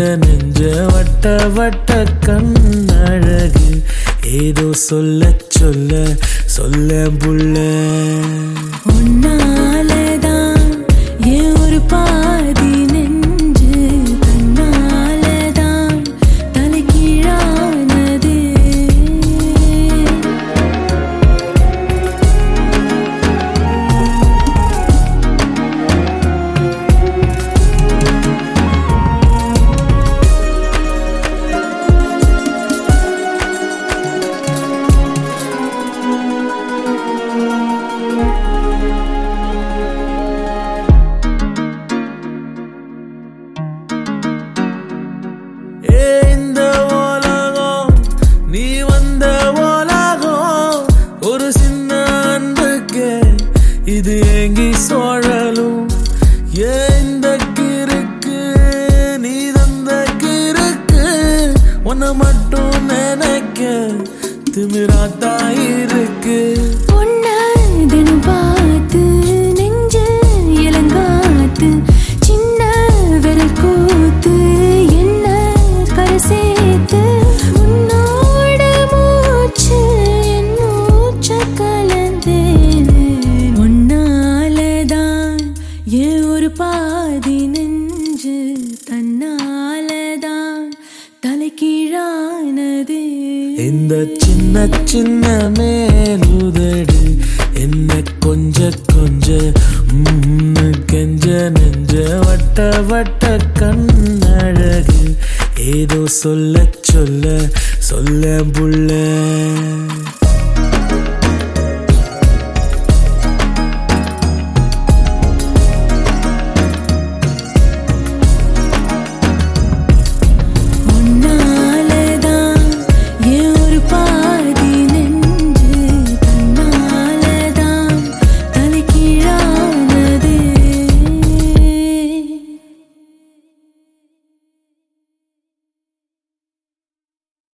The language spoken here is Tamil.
நெஞ்ச வட்ட வட்ட கண்ணழகு ஏதோ சொல்ல சொல்ல சொல்ல புள்ள உன்னாலதான் ஏன் ஒரு பாதி நெஞ்சு தன்னாலதான் தலைகீழானது ஏ இந்த உலகம் நீ வந்த உலகம் ஒரு சின்ன அன்புக்கு இது ஏங்கி சோழலும் ஏ இந்த கிறுக்கு நீ தந்த கிறுக்கு உன்னை மட்டும் நினைக்க திமிராத்தான் இருக்கு உன்னை தினம் பார்த்து நெஞ்சு இளங்காத்து சின்ன விரல் கூத்து என்ன கரை சேர்த்து உன்னோட மூச்சு என் மூச்ச கலந்தேனே உன்னாலதான் ஏன் ஒரு பாதி நெஞ்சு தன்னாலதான் தலைகீழானது இந்த சின்ன சின்ன மேலுதடு என்ன கொஞ்ச கொஞ்ச உம்னு கெஞ்ச நெஞ்ச வட்ட வட்ட கண்ணழகு ஏதோ சொல்ல சொல்ல சொல்ல புள்ள